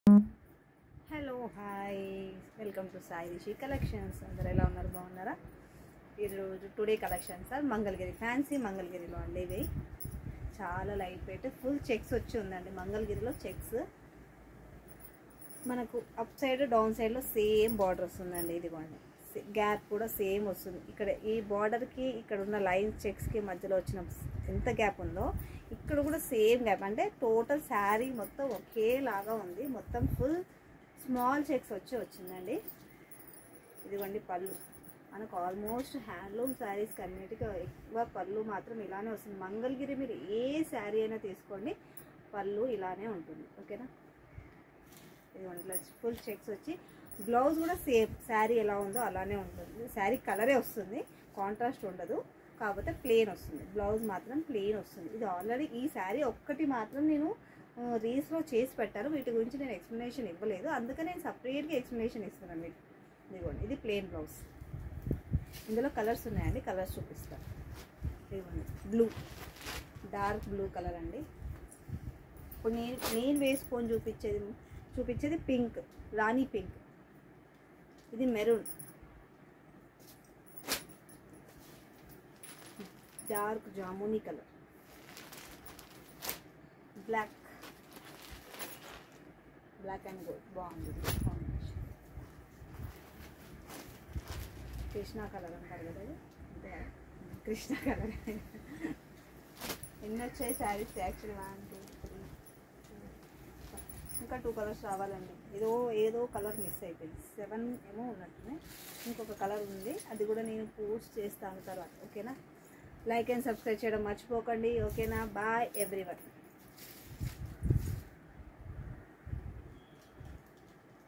hello hi welcome to Sai Rishi collections అందరు ఎలా ఉన్నారు బాగున్నారా ఈరోజు today collections sir Mangalagiri fancy మంగళగిరిలో అండి ఇవి చాలా లైట్ వెయిట్ ఫుల్ చెక్స్ వచ్చి ఉందండి మంగళగిరిలో చెక్స్ మనకు అప్ సైడ్ డౌన్ సైడ్లో సేమ్ బార్డర్ వస్తుందండి ఇదిగోండి గ్యాప్ కూడా సేమ్ వస్తుంది ఇక్కడ ఈ బార్డర్కి ఇక్కడ ఉన్న లైన్స్ చెక్స్కి మధ్యలో వచ్చిన ఎంత గ్యాప్ ఉందో ఇక్కడ కూడా సేమ్ గ్యాప్ అంటే టోటల్ శారీ మొత్తం ఒకేలాగా ఉంది మొత్తం ఫుల్ స్మాల్ చెక్స్ వచ్చి వచ్చిందండి ఇదిగోండి పళ్ళు మనకు ఆల్మోస్ట్ హ్యాండ్లూమ్ శారీస్కి అన్నిటికీ ఎక్కువ పళ్ళు మాత్రం ఇలానే వస్తుంది మంగళగిరి మీరు ఏ శారీ అయినా తీసుకోండి పళ్ళు ఇలానే ఉంటుంది ఓకేనా ఇదిగోండి ఇట్లా ఫుల్ చెక్స్ వచ్చి బ్లౌజ్ కూడా సేమ్ శారీ ఎలా ఉందో అలానే ఉంటుంది శారీ కలరే వస్తుంది కాంట్రాస్ట్ ఉండదు కాకపోతే ప్లెయిన్ వస్తుంది బ్లౌజ్ మాత్రం ప్లెయిన్ వస్తుంది ఇది ఆల్రెడీ ఈ శారీ ఒక్కటి మాత్రం నేను రీల్స్లో చేసి పెట్టాను వీటి గురించి నేను ఎక్స్ప్లెనేషన్ ఇవ్వలేదు అందుకని నేను సపరేట్గా ఎక్స్ప్లెనేషన్ ఇస్తున్నాను మీకు ఇదిగోండి ఇది ప్లెయిన్ బ్లౌజ్ ఇందులో కలర్స్ ఉన్నాయండి కలర్స్ చూపిస్తాను ఇదిగోండి బ్లూ డార్క్ బ్లూ కలర్ అండి ఇప్పుడు నేను నేను వేసుకొని చూపించేది చూపించేది పింక్ రాణి పింక్ ఇది మెరూన్ డార్క్ జామునీ colour black black and gold బాగుంది కాంబినేషన్ కృష్ణ కలర్ అంటారు కదా ఇది అంతే కృష్ణ కలర్ ఎన్ని వచ్చాయి saris actually one two three ఇంకా టూ కలర్స్ రావాలండి ఏదో ఏదో కలర్ మిస్ అయిపోయింది సెవెన్ ఏమో ఉన్నట్టున్నాయి ఇంకొక కలర్ ఉంది అది కూడా నేను పోస్ట్ చేస్తాను తర్వాత ఓకేనా లైక్ అండ్ సబ్స్క్రైబ్ చేయడం మర్చిపోకండి ఓకేనా బాయ్ ఎవ్రీవన్